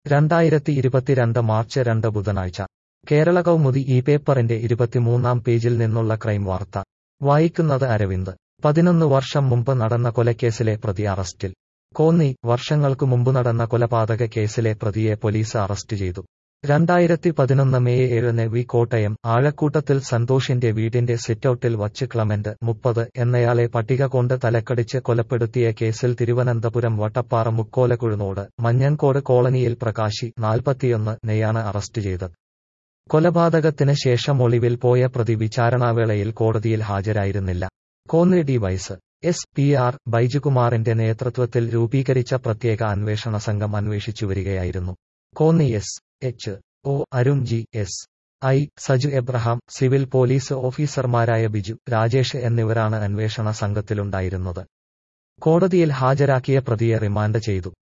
രണ്ടായിരത്തി ഇരുപത്തിരണ്ട് മാർച്ച് രണ്ട് ബുധനാഴ്ച കേരള കൗമുദി ഈ പേപ്പറിന്റെ ഇരുപത്തിമൂന്നാം പേജിൽ നിന്നുള്ള ക്രൈം വാർത്ത വായിക്കുന്നത് അരവിന്ദ് പതിനൊന്ന് വർഷം മുമ്പ് നടന്ന കൊലക്കേസിലെ പ്രതി അറസ്റ്റിൽ കോന്നി വർഷങ്ങൾക്കു മുമ്പ് നടന്ന കൊലപാതക കേസിലെ പ്രതിയെ പോലീസ് അറസ്റ്റ് ചെയ്തു രണ്ടായിരത്തി പതിനൊന്ന് മെയ് ഏഴിന് വി കോട്ടയം ആഴക്കൂട്ടത്തിൽ സന്തോഷിന്റെ വീടിന്റെ സിറ്റൌട്ടിൽ വച്ച് ക്ലമന്റ് മുപ്പത് എന്നയാളെ പട്ടിക കൊണ്ട് തലക്കടിച്ച് കൊലപ്പെടുത്തിയ കേസിൽ തിരുവനന്തപുരം വട്ടപ്പാറ മുക്കോലക്കുഴുനോട് മഞ്ഞൻകോട് കോളനിയിൽ പ്രകാശി നാൽപ്പത്തിയൊന്ന് നെയാണ് അറസ്റ്റ് ചെയ്തത് കൊലപാതകത്തിന് ശേഷം ഒളിവിൽ പോയ പ്രതി വിചാരണാവേളയിൽ കോടതിയിൽ ഹാജരായിരുന്നില്ല Konni D Y S P R ബൈജുകുമാറിന്റെ നേതൃത്വത്തിൽ രൂപീകരിച്ച പ്രത്യേക അന്വേഷണ സംഘം അന്വേഷിച്ചുവരികയായിരുന്നു Konni S H O Arun G S I Saju Abraham civil police ഓഫീസർമാരായ ബിജു രാജേഷ് എന്നിവരാണ് അന്വേഷണ സംഘത്തിലുണ്ടായിരുന്നത് കോടതിയിൽ ഹാജരാക്കിയ പ്രതിയെ റിമാൻഡ് ചെയ്തു